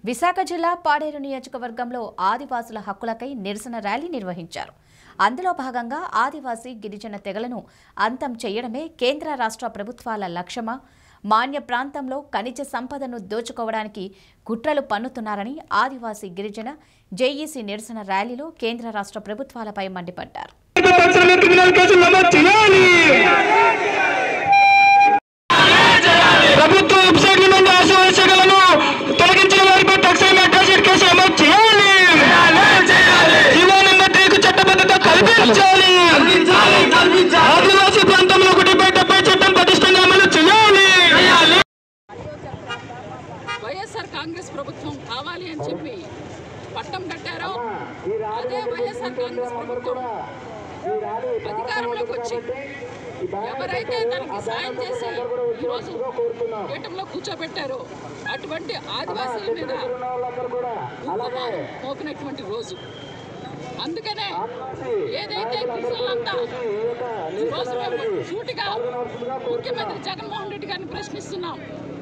విశాఖ జిల్లా పాడేరు నియోజకవర్గంలో ఆదివాసుల హక్కులకై నిరసన ర్యాలీ నిర్వహించారు అందులో భాగంగా ఆదివాసీ గిరిజన తెగలను అంతం చేయడమే కేంద్ర రాష్ట్ర ప్రభుత్వాల లక్ష్యమా మాన్య ప్రాంతంలో ఖనిజ సంపదను దోచుకోవడానికి కుట్రలు పన్నుతున్నారని ఆదివాసీ గిరిజన జేఈసీ నిరసన ర్యాలీలో కేంద్ర రాష్ట్ర ప్రభుత్వాలపై మండిపడ్డారు తక్షణమే క్రిమినల్ కేసులు నమోదు చేయాలి ప్రభుత్వ వెబ్సైట్ల నుండి ఆశీర్వదించగలను తొలగించిన వారిపై తక్షణమే అటాచ్డ్ కేసు నమోదు చేయాలి జీవో నెంబర్ త్రీకు చట్టబద్ధత కల్పించాలి ఆదివాసీ ప్రాంతంలో ఒకటిపై డెబ్బై చట్టం పటిష్టంగా అమలు చేయాలి వైఎస్ఆర్ కాంగ్రెస్ ప్రభుత్వం కావాలి అని చెప్పి పట్టం కట్టారో అదే వైఎస్ఆర్ కాంగ్రెస్ ప్రభుత్వం అధికారంలోకి వచ్చి ఎవరైతే తనకి సాయం చేసి ఈరోజు పీఠంలో కూర్చోబెట్టారో అటువంటి ఆదివాసీల మీద ఉక్కుపాదం మోపినటువంటి రోజు అందుకనే ఏదైతే గిరిజనులంతా ఈరోజు మేము సూటిగా ముఖ్యమంత్రి జగన్మోహన్ రెడ్డి గారిని ప్రశ్నిస్తున్నాం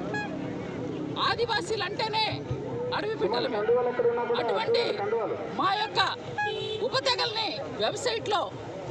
ఆదివాసీలు అంటేనే అడవి బిడ్డలమే అటువంటి మా యొక్క ఉపతెగల్ని వెబ్సైట్లో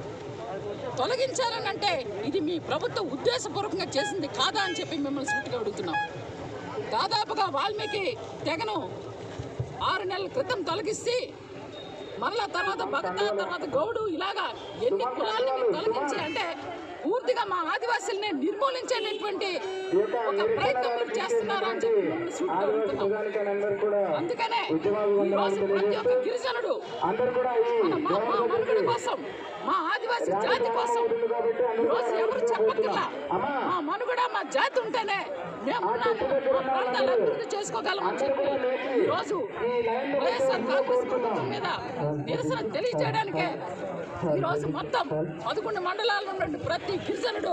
తొలగించాలని అంటే ఇది మీ ప్రభుత్వం ఉద్దేశపూర్వకంగా చేసింది కాదా అని చెప్పి మిమ్మల్ని సూటిగా అడుగుతున్నాం దాదాపుగా వాల్మీకి తెగను ఆరు నెలల క్రితం తొలగిస్తే మరలా తర్వాత భగత తర్వాత గౌడు ఇలాగా ఎన్ని కులాలను మీరు తొలగించి అంటే పూర్తిగా మా ఆదివాసుల్ని నిర్మూలించేటటువంటి ఒక ప్రయత్నం మీరు చేస్తున్నారా అని చెప్పి మిమ్మల్ని సూటిగా అడుగుతున్నాం అందుకనే ఈ రోజు ప్రతి ఒక్క గిరిజనుడు మన మా మా మనుగడ కోసం మా ఆదివాసీ జాతి కోసం ఈ రోజు ఎవరు చెప్పక్కర్లా మా మనుగడ మా జాతి ఉంటేనే మేము ఉన్నాము మా ప్రాంతాలు అభివృద్ధి చేసుకోగలమని చెప్పి ఈ రోజు వైఎస్ఆర్ కాంగ్రెస్ ప్రభుత్వం మీద నిరసన తెలియజేయడానికే ఈ రోజు మొత్తం పదకొండు మండలాల్లో ఉన్న ప్రతి గిరిజనుడు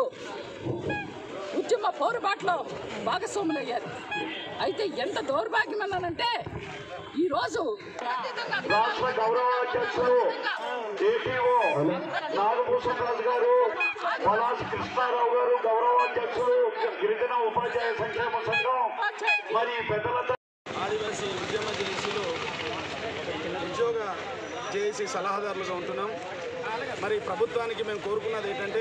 ఉద్యమ పోరుబాట్లో భాగస్వాములయ్యారు అయితే ఎంత దౌర్భాగ్యం అన్నానంటే ఈ రోజు రాష్ట్ర గౌరవ అధ్యక్షులు ఏపీఓ నాగభూషణ్ రాజు గారు పలాస్ కృష్ణారావు గారు గౌరవ అధ్యక్షులు గిరిజన ఉపాధ్యాయ సంక్షేమ సంఘం మరి పెద్దలతో ఆదివాసీ ఉద్యమ జేఏసీలో ఉద్యోగ జేఏసీ సలహాదారులుగా ఉంటున్నాం మరి ప్రభుత్వానికి మేము కోరుకున్నది ఏంటంటే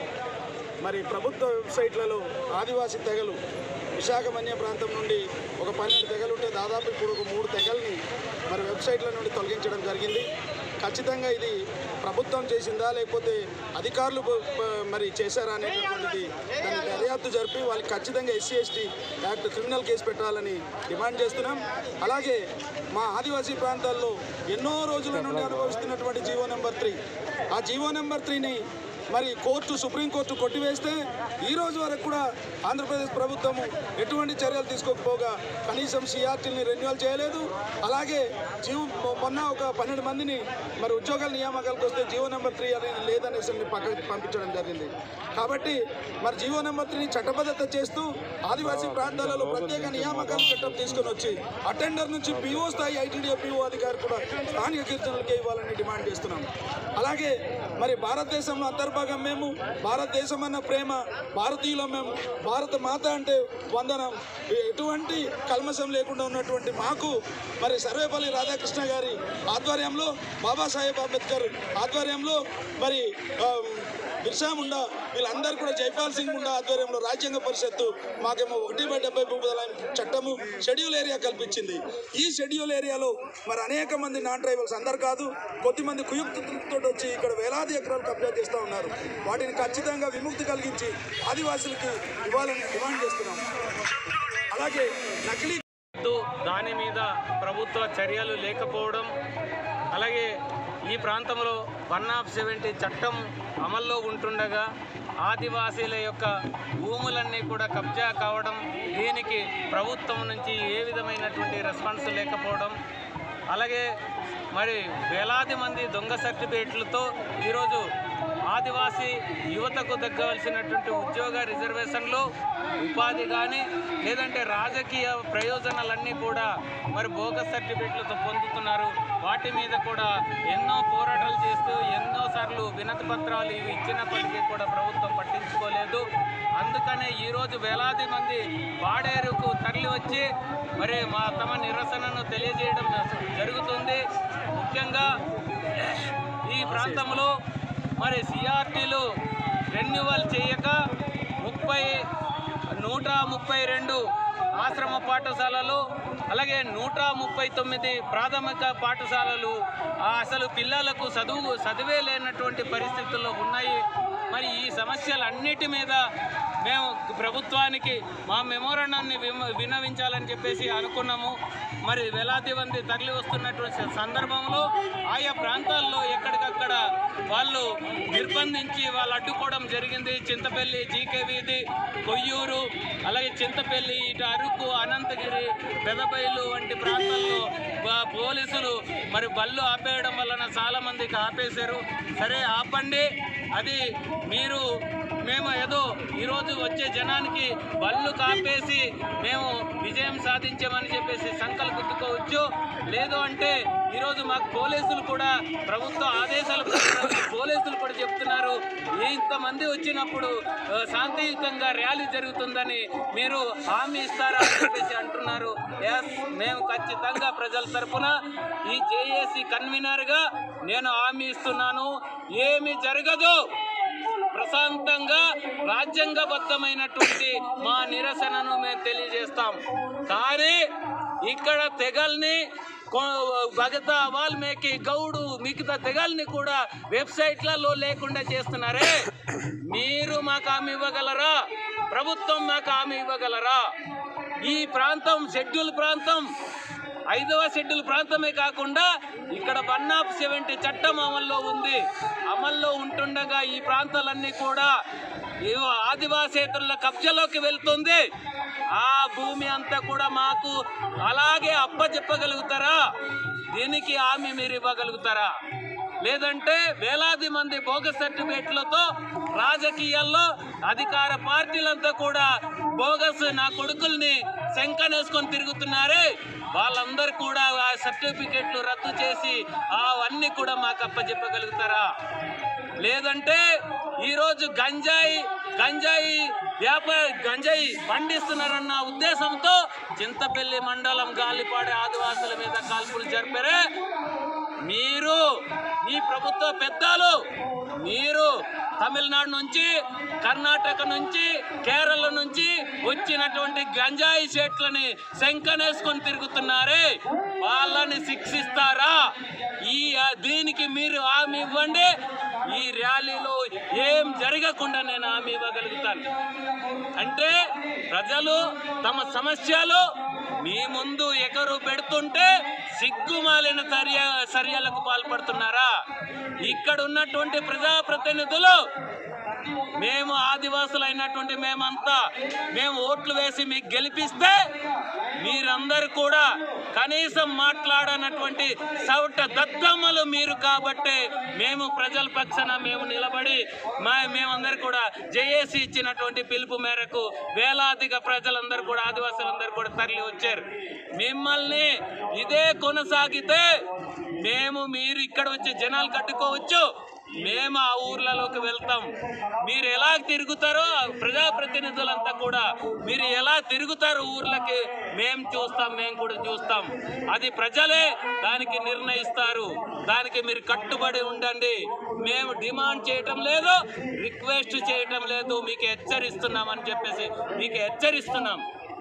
మరి ప్రభుత్వ వెబ్సైట్లలో ఆదివాసీ తెగలు విశాఖ మన్య ప్రాంతం నుండి ఒక పన్నెండు తెగలు ఉంటే దాదాపు ఇప్పుడు ఒక మూడు తెగల్ని మరి వెబ్సైట్ల నుండి తొలగించడం జరిగింది ఖచ్చితంగా ఇది ప్రభుత్వం చేసిందా లేకపోతే అధికారులు ప- ప- మరి చేశారా అనేటటువంటిది దాన్ని దర్యాప్తు జరిపి వాళ్ళకి ఖచ్చితంగా SC ST act criminal case పెట్టాలని డిమాండ్ చేస్తున్నాం అలాగే మా ఆదివాసీ ప్రాంతాల్లో ఎన్నో రోజుల నుండి అనుభవిస్తున్నటువంటి జీవో నెంబర్ త్రీ ఆ జీవో నెంబర్ త్రీని మరి కోర్టు సుప్రీంకోర్టు కొట్టివేస్తే ఈ రోజు వరకు కూడా ఆంధ్రప్రదేశ్ ప్రభుత్వము ఎటువంటి చర్యలు తీసుకోకపోగా కనీసం సిఆర్టీని రెన్యువల్ చేయలేదు అలాగే జీవ మొన్న ఒక పన్నెండు మందిని మరి ఉద్యోగాల నియామకాలకు వస్తే జీవో నెంబర్ త్రీ అనేది లేదనేసి పక్కకి పంపించడం జరిగింది కాబట్టి మరి జీవో నెంబర్ త్రీని చట్టబద్ధత చేస్తూ ఆదివాసీ ప్రాంతాలలో ప్రత్యేక నియామకాల చట్టం తీసుకొని వచ్చి అటెండర్ నుంచి పిఓ స్థాయి ఐటీడీఓ పిఓ అధికారి కూడా స్థానిక గిరిజనులకే ఇవ్వాలని డిమాండ్ చేస్తున్నాం అలాగే మరి భారతదేశంలో అంతర్భాగం మేము భారతదేశం అన్న ప్రేమ భారతీయులం మేము భారత మాత అంటే వందనం ఎటువంటి కల్మషం లేకుండా ఉన్నటువంటి మాకు మరి సర్వేపల్లి రాధాకృష్ణ గారి ఆధ్వర్యంలో బాబాసాహెబ్ అంబేద్కర్ ఆధ్వర్యంలో మరి ఆ, బిర్సా ముండా వీళ్ళందరూ కూడా జైపాల్ సింగ్ ముండా ఆధ్వర్యంలో రాజ్యాంగ పరిషత్తు మాకేమో ఒకటి బై డెబ్బై భూపదల చట్టము షెడ్యూల్ ఏరియా కల్పించింది ఈ షెడ్యూల్ ఏరియాలో మరి అనేక మంది నాన్ ట్రైబల్స్ అందరు కాదు కొద్దిమంది కుయుక్తులతో వచ్చి ఇక్కడ వేలాది ఎకరాలు కబ్జా చేస్తూ ఉన్నారు వాటిని ఖచ్చితంగా విముక్తి కలిగించి ఆదివాసులకి ఇవ్వాలని డిమాండ్ చేస్తున్నాం అలాగే నకిలీ వద్దు, దాని మీద ప్రభుత్వ చర్యలు లేకపోవడం అలాగే ఈ ప్రాంతంలో వన్ ఆఫ్ సెవెంటీ చట్టం అమల్లో ఉంటుండగా ఆదివాసీల యొక్క భూములన్నీ కూడా కబ్జా కావడం దీనికి ప్రభుత్వం నుంచి ఏ విధమైనటువంటి రెస్పాన్స్ లేకపోవడం అలాగే మరి వేలాది మంది దొంగ సర్టిఫికేట్లతో ఈరోజు ఆదివాసీ యువతకు దక్కవలసినటువంటి ఉద్యోగ రిజర్వేషన్లు ఉపాధి కానీ లేదంటే రాజకీయ ప్రయోజనాలన్నీ కూడా మరి బోగస్ సర్టిఫికేట్లతో పొందుతున్నారు వాటి మీద కూడా ఎన్నో పోరాటాలు చేస్తూ ఎన్నోసార్లు వినతి పత్రాలు ఇవి ఇచ్చినప్పటికీ కూడా ప్రభుత్వం పట్టించుకోలేదు అందుకనే ఈరోజు వేలాది మంది పాడేరుకు తరలి వచ్చి మరి మా తమ నిరసనను తెలియజేయడం జరుగుతుంది ముఖ్యంగా ఈ ప్రాంతంలో మరి సిఆర్టీలు రెన్యువల్ చేయక ముప్పై నూట ముప్పై రెండు ఆశ్రమ పాఠశాలలు అలాగే నూట ముప్పై తొమ్మిది ప్రాథమిక పాఠశాలలు ఆ అసలు పిల్లలకు చదువు చదివే లేనటువంటి పరిస్థితుల్లో ఉన్నాయి మరి ఈ సమస్యలన్నిటి మీద మేము ప్రభుత్వానికి మా మెమోరాండాన్ని విమ- విన్నవించాలని చెప్పేసి అనుకున్నాము మరి వేలాది మంది తరలి వస్తున్నటువంటి సందర్భంలో ఆయా ప్రాంతాల్లో ఎక్కడికక్కడ వాళ్ళు నిర్బంధించి వాళ్ళు అడ్డుకోవడం జరిగింది చింతపల్లి జీకే వీధి కొయ్యూరు అలాగే చింతపల్లి ఇటు అరకు అనంతగిరి పెదబైలు వంటి ప్రాంతాల్లో బ- పోలీసులు మరి బళ్ళు ఆపేయడం వలన చాలా మందికి ఆపేశారు సరే ఆపండి అది మీరు మేము ఏదో ఈరోజు వచ్చే జనానికి బళ్ళు కాపేసి మేము విజయం సాధించామని చెప్పేసి సంకల్పించుకోవచ్చు లేదు అంటే ఈరోజు మాకు పోలీసులు కూడా ప్రభుత్వ ఆదేశాల ప్రకారం పోలీసులు కూడా చెప్తున్నారు ఇంతమంది వచ్చినప్పుడు ఆ, శాంతియుతంగా ర్యాలీ జరుగుతుందని మీరు హామీ ఇస్తారా అని చెప్పేసి అంటున్నారు ఎస్ మేము ఖచ్చితంగా ప్రజల తరపున ఈ జేఏసీ కన్వీనర్గా నేను హామీ ఇస్తున్నాను ఏమి జరగదు ప్రశాంతంగా రాజ్యాంగబద్ధమైనటువంటి మా నిరసనను మేము తెలియజేస్తాం కానీ ఇక్కడ తెగల్ని కొ- భగత వాల్మీకి గౌడు మిగతా తెగల్ని కూడా వెబ్సైట్లలో లేకుండా చేస్తున్నారే మీరు మాకు హామీ ఇవ్వగలరా ప్రభుత్వం మాకు హామీ ఇవ్వగలరా ఈ ప్రాంతం షెడ్యూల్ ప్రాంతం ఐదవ షెడ్యూల్ ప్రాంతమే కాకుండా ఇక్కడ వన్ ఆఫ్ సెవెంటీ చట్టం అమల్లో ఉంది అమల్లో ఉంటుండగా ఈ ప్రాంతాలన్నీ కూడా ఈ ఆదివాసేతరుల కబ్జలోకి వెళ్తుంది ఆ భూమి అంతా కూడా మాకు అలాగే అప్పచెప్పగలుగుతారా దీనికి హామీ మీరు ఇవ్వగలుగుతారా లేదంటే వేలాది మంది బోగస్ సర్టిఫికేట్లతో రాజకీయాల్లో అధికార పార్టీలంతా కూడా బోగస్ నా కొడుకుల్ని శంకనేసుకొని తిరుగుతున్నారే వాళ్ళందరూ కూడా ఆ సర్టిఫికెట్లు రద్దు చేసి అవన్నీ కూడా మాకు అప్పచెప్పగలుగుతారా లేదంటే ఈరోజు గంజాయి గంజాయి వ్యాపార గంజాయి పండిస్తున్నారన్న ఉద్దేశంతో చింతపల్లి మండలం గాలిపాడి ఆదివాసుల మీద కాల్పులు జరిపారే మీరు ఈ ప్రభుత్వ పెద్దలు మీరు తమిళనాడు నుంచి కర్ణాటక నుంచి కేరళ నుంచి వచ్చినటువంటి గంజాయి చెట్లని శంకనేసుకొని తిరుగుతున్నారే వాళ్ళని శిక్షిస్తారా ఈ ఆ, దీనికి మీరు హామీ ఇవ్వండి ఈ ర్యాలీలో ఏం జరగకుండా నేను హామీ ఇవ్వగలుగుతాను అంటే ప్రజలు తమ సమస్యలు మీ ముందు ఎగరు పెడుతుంటే సిగ్గుమాలిన చర్య చర్యలకు పాల్పడుతున్నారా ఇక్కడ ఉన్నటువంటి ప్రజాప్రతినిధులు మేము ఆదివాసులు అయినటువంటి మేమంతా మేము ఓట్లు వేసి మీకు గెలిపిస్తే మీరందరూ కూడా కనీసం మాట్లాడనటువంటి సౌట దద్దమ్మలు మీరు కాబట్టే మేము ప్రజల పక్షాన మేము నిలబడి మా మేమందరూ కూడా జేఏసీ ఇచ్చినటువంటి పిలుపు మేరకు వేలాదిగా ప్రజలందరూ కూడా ఆదివాసులందరూ కూడా తరలి వచ్చారు మిమ్మల్ని ఇదే కొనసాగితే మేము మీరు ఇక్కడ వచ్చి జనాలు కట్టుకోవచ్చు మేము ఆ ఊర్లలోకి వెళ్తాం మీరు ఎలా తిరుగుతారో ఆ ప్రజాప్రతినిధులంతా కూడా మీరు ఎలా తిరుగుతారో ఊర్లకి మేము చూస్తాం మేము కూడా చూస్తాం అది ప్రజలే దానికి నిర్ణయిస్తారు దానికి మీరు కట్టుబడి ఉండండి మేము డిమాండ్ చేయటం లేదు రిక్వెస్ట్ చేయటం లేదు మీకు హెచ్చరిస్తున్నామని చెప్పేసి మీకు హెచ్చరిస్తున్నాం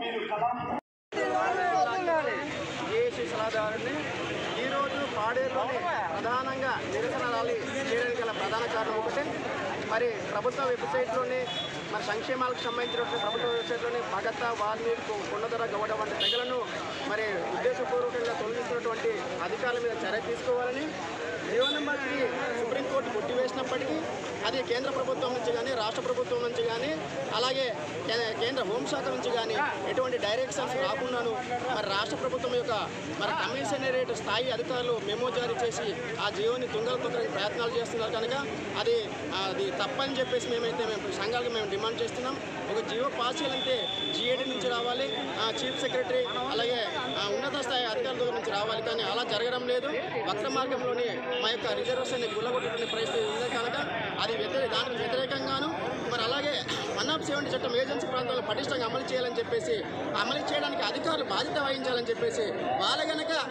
జేఏసీ సలహాదారుని ఈరోజు పాడేరులోని ప్రధానంగా నిరసన ర్యాలీ చేయడానికి గల ప్రధాన కారణం ఒకటి మరి ప్రభుత్వ వెబ్సైట్లోని మరి సంక్షేమాలకు సంబంధించినటువంటి ప్రభుత్వ వెబ్సైట్లోని భగత వాల్మీకి కొండధర గౌడ వంటి తెగలను మరి ఉద్దేశపూర్వకంగా తొలగిస్తున్నటువంటి అధికారుల మీద చర్య తీసుకోవాలని జీవో నెంబర్ త్రీ సుప్రీంకోర్టు కొట్టివేసినప్పటికీ అది కేంద్ర ప్రభుత్వం నుంచి కానీ రాష్ట్ర ప్రభుత్వం నుంచి కానీ అలాగే కే- కేంద్ర హోంశాఖ నుంచి కానీ ఎటువంటి డైరెక్షన్స్ రాకుండాను మరి రాష్ట్ర ప్రభుత్వం యొక్క మరి కమిషనరేట్ స్థాయి అధికారులు మెమో జారీ చేసి ఆ జియోని తుంగలు తొక్కడానికి ప్రయత్నాలు చేస్తున్నారు కనుక అది అది తప్పని చెప్పేసి మేమైతే మేము సంఘాలకు మేము డిమాండ్ చేస్తున్నాం ఒక జియో పాస్ చేయాలంటే జిఏడి నుంచి రావాలి ఆ చీఫ్ సెక్రటరీ అలాగే ఆ ఉన్నత స్థాయి అధికారుల దగ్గర నుంచి రావాలి కానీ అలా జరగడం లేదు వక్ర మార్గంలోని మా యొక్క రిజర్వేషన్ గుల్లగొట్టుకునే పరిస్థితి ఉంది కనుక అది వ్యతిరేక దానికి వ్యతిరేకంగాను మరి అలాగే వన్ ఆఫ్ సెవెంటీ చట్టం ఏజెన్సీ ప్రాంతాల్లో పటిష్టంగా అమలు చేయాలని చెప్పేసి అమలు చేయడానికి అధికారులు బాధ్యత వహించాలని చెప్పేసి వాళ్ళ గనక ఈ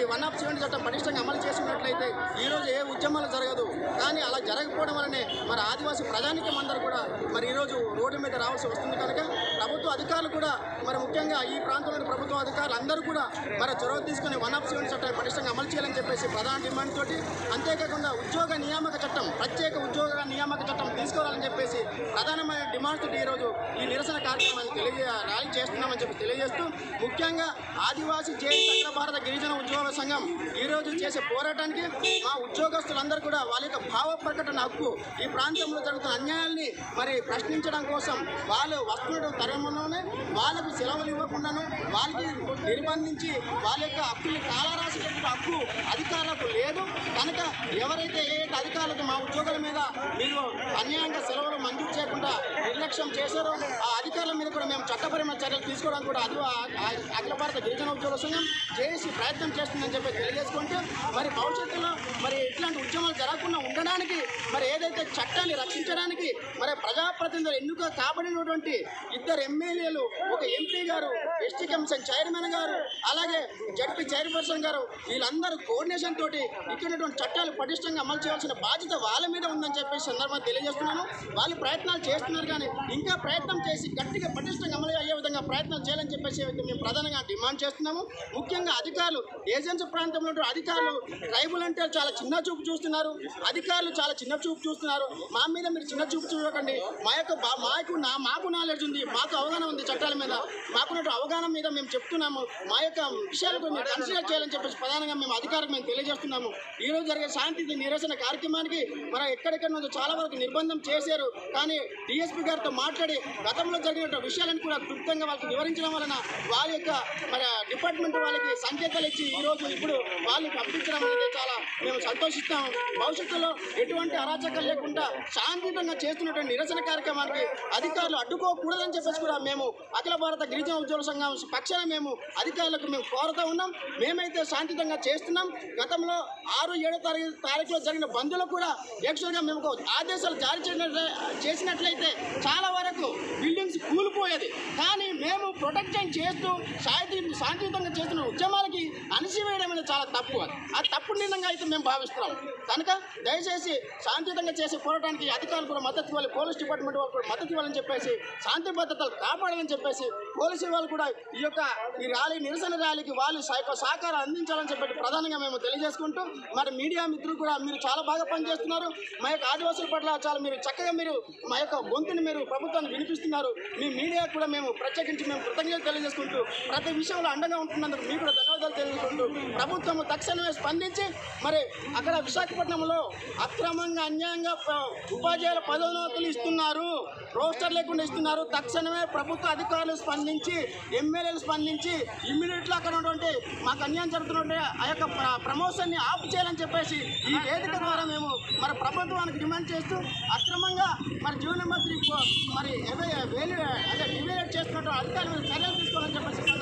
వన్ ఆఫ్ సెవెంటీ చట్టం పటిష్టంగా అమలు చేసినట్లయితే ఈరోజు ఏ ఉద్యమాలు జరగదు కానీ అలా జరగకపోవడం వల్లనే మరి ఆదివాసీ ప్రజానికం అందరూ కూడా మరి ఈరోజు రోడ్డు మీద రావాల్సి వస్తుంది కనుక ప్రభుత్వ అధికారులు కూడా మరి ముఖ్యంగా ఈ ప్రాంతంలోని ప్రభుత్వ అధికారులు అందరూ కూడా మరి చొరవ తీసుకుని వన్ ఆఫ్ సెవెంటీ చట్టాన్ని పటిష్టంగా అమలు చేయాలని చెప్పేసి ప్రధాన డిమాండ్ తోటి అంతేకాకుండా ఉద్యోగ నియామక చట్టం ప్రత్యేక ఉద్యోగ నియామక చట్టం తీసుకురావాలని చెప్పేసి ప్రధానమైన డిమాండ్ తోటి ఈరోజు ఈ నిరసన కార్యక్రమాన్ని తెలియజే ర్యాలీ చేస్తున్నామని చెప్పి తెలియజేస్తూ ముఖ్యంగా ఆదివాసీ జేఏసీ అఖిల భారత గిరిజన ఉద్యోగ సంఘం ఈ రోజు చేసే పోరాటానికి మా ఉద్యోగస్తులందరూ కూడా వాళ్ళ యొక్క భావ ప్రకటన హక్కు ఈ ప్రాంతంలో జరుగుతున్న అన్యాయాల్ని మరి ప్రశ్నించడం కోసం వాళ్ళు వస్తున్న తరంలోనే వాళ్ళకు సెలవులు ఇవ్వకుండాను వాళ్ళకి నిర్బంధించి వాళ్ళ యొక్క హక్కుల్ని కాలరాసేటటువంటి హక్కు అధికారులకు లేదు కనుక ఎవరైతే ఏ ఏ అధికారులకు మా ఉద్యోగుల మీద మీరు అన్యాయంగా సెలవులు మంజూరు చేయకుండా నిర్లక్ష్యం చేశారో ఆ అధికారుల మీద కూడా మేము చట్టపరమైన చర్యలు తీసుకోవడం కూడా అది అఖిల భారత గిరిజన ఉద్యోగ సంఘం చేసి ప్రయత్నం చేస్తుందని చెప్పి తెలియజేసుకుంటూ మరి భవిష్యత్తులో మరి ఇట్లాంటి ఉద్యమాలు జరగకుండా ఉండడానికి మరి ఏదైతే చట్టాన్ని రక్షించడానికి మరి ప్రజాప్రతినిధులు ఎన్నిక కాబడినటువంటి ఇద్దరు ఎమ్మెల్యేలు ఒక ఎంపీ గారు ఎస్టీ కమిషన్ చైర్మన్ గారు అలాగే జడ్పీ చైర్పర్సన్ గారు వీళ్ళందరూ కోఆర్డినేషన్ తోటి ఇక్కడ ఉన్నటువంటి చట్టాలు పటిష్టంగా అమలు చేయాల్సిన బాధ్యత వాళ్ళ మీద ఉందని చెప్పి ఈ సందర్భంగా తెలియజేస్తున్నాను వాళ్ళు ప్రయత్నాలు చేస్తున్నారు కానీ ఇంకా ప్రయత్నం చేసి గట్టిగా పటిష్టంగా అమలు అయ్యే విధంగా ప్రయత్నం చేయాలని చెప్పేసి మేము ప్రధానంగా డిమాండ్ చేస్తున్నాము ముఖ్యంగా అధికారులు ఏజెన్సీ ప్రాంతంలో ఉన్న అధికారులు ట్రైబుల్ అంటే చాలా చిన్న చూపు చూస్తున్నారు అధికారులు చాలా చిన్న చూపు చూస్తున్నారు మా మీద మీరు చిన్న చూపు చూడకండి మా యొక్క బా- మాకు నా మాకు నాలెడ్జ్ ఉంది మాకు అవగాహన ఉంది చట్టాల మీద మాకున్నట్టు అవగాహన మీద మేము చెప్తున్నాము మా యొక్క విషయాలకు మీరు కన్సిడర్ చేయాలని చెప్పేసి ప్రధానంగా మేము అధికారులకు మేము తెలియజేస్తున్నాము ఈ రోజు జరిగే శాంతి నిరసన కార్యక్రమానికి మన ఎక్కడెక్కడ నుంచో చాలా వరకు నిర్బంధం చేశారు కానీ డిఎస్పీ గారితో మాట్లాడి గతంలో జరిగిన విషయాలను కూడా క్లుప్తంగా వాళ్ళకి వివరించడం వలన వాళ్ళ యొక్క మన డిపార్ట్మెంట్ వాళ్ళకి సంకేతాలు ఇచ్చి ఈ రోజు ఇప్పుడు వాళ్ళు పంపించడం అనేది చాలా మేము సంతోషిస్తాము భవిష్యత్తులో ఎటువంటి అరాచకాలు లేకుండా శాంతియుతంగా చేస్తున్నటువంటి నిరసన కార్యక్రమానికి అధికారులు అడ్డుకోకూడదని చెప్పేసి కూడా మేము అఖిల భారత గిరిజన ఉద్యోగ సంఘం పక్షాన మేము అధికారులకు మేము కోరుతూ ఉన్నాం మేమైతే శాంతియుతంగా చేస్తున్నాం గతంలో ఆరు ఏడో తారీఖు తారీఖులో జరిగిన బంధువులు కూడా యాక్చువల్గా మేము ఒక ఆదేశాలు జారీ చేసినట్లే చేసినట్లయితే చాలా వరకు బిల్డింగ్స్ కూలిపోయేది కానీ మేము ప్రొటెక్షన్ చేస్తూ శాంతి శాంతియుతంగా చేస్తున్న ఉద్యమాలకి అణిసివేయడం అనేది చాలా తప్పు అది ఆ తప్పు నిర్ణయంగా అయితే మేము భావిస్తున్నాం కనుక దయచేసి శాంతియుతంగా చేసే పోరాటానికి అధికారులు కూడా మద్దతు ఇవ్వాలి పోలీస్ డిపార్ట్మెంట్ వాళ్ళు కూడా మద్దతు ఇవ్వాలని చెప్పేసి శాంతి భద్రతలు కాపాడాలని చెప్పేసి పోలీసు వాళ్ళు కూడా ఈ యొక్క ఈ ర్యాలీ నిరసన ర్యాలీకి వాళ్ళు సహ- సహకారం అందించాలని చెప్పి ప్రధానంగా మేము తెలియజేసుకుంటూ మరి మీడియా మిత్రులు కూడా మీరు చాలా బాగా పనిచేస్తున్నారు మా యొక్క ఆదివాసుల పట్ల చాలా మీరు చక్కగా మీరు మా యొక్క గొంతుని మీరు ప్రభుత్వాన్ని వినిపిస్తున్నారు మీ మీడియా కూడా మేము ప్రత్యేకించి మేము కృతజ్ఞతలు తెలియజేసుకుంటూ ప్రతి విషయంలో అండగా ఉంటున్నందుకు మీకు కూడా ధన్యవాదాలు తెలియజేసుకుంటూ ప్రభుత్వం తక్షణమే స్పందించి మరి అక్కడ విశాఖపట్నంలో అక్రమంగా అన్యాయంగా ప- ఉపాధ్యాయుల పదోన్నతులు ఇస్తున్నారు రోస్టర్ లేకుండా ఇస్తున్నారు తక్షణమే ప్రభుత్వ అధికారులు స్పందించి ఎమ్మెల్యేలు స్పందించి ఇమ్మీడియట్లో అక్కడ ఉన్నటువంటి మాకు అన్యాయం జరుగుతున్నటువంటి ఆ యొక్క ప్ర- ప్రమోషన్ని ఆఫ్ చేయాలని చెప్పేసి ఈ వేదిక ద్వారా మేము మరి ప్రభుత్వానికి డిమాండ్ చేస్తూ అక్రమంగా మరి జీవన మంత్రి మరి ఏదో వేలు అదే డివేట్ చేస్తున్నట్టు అధికారులు చర్యలు తీసుకోవాలని చెప్పేసి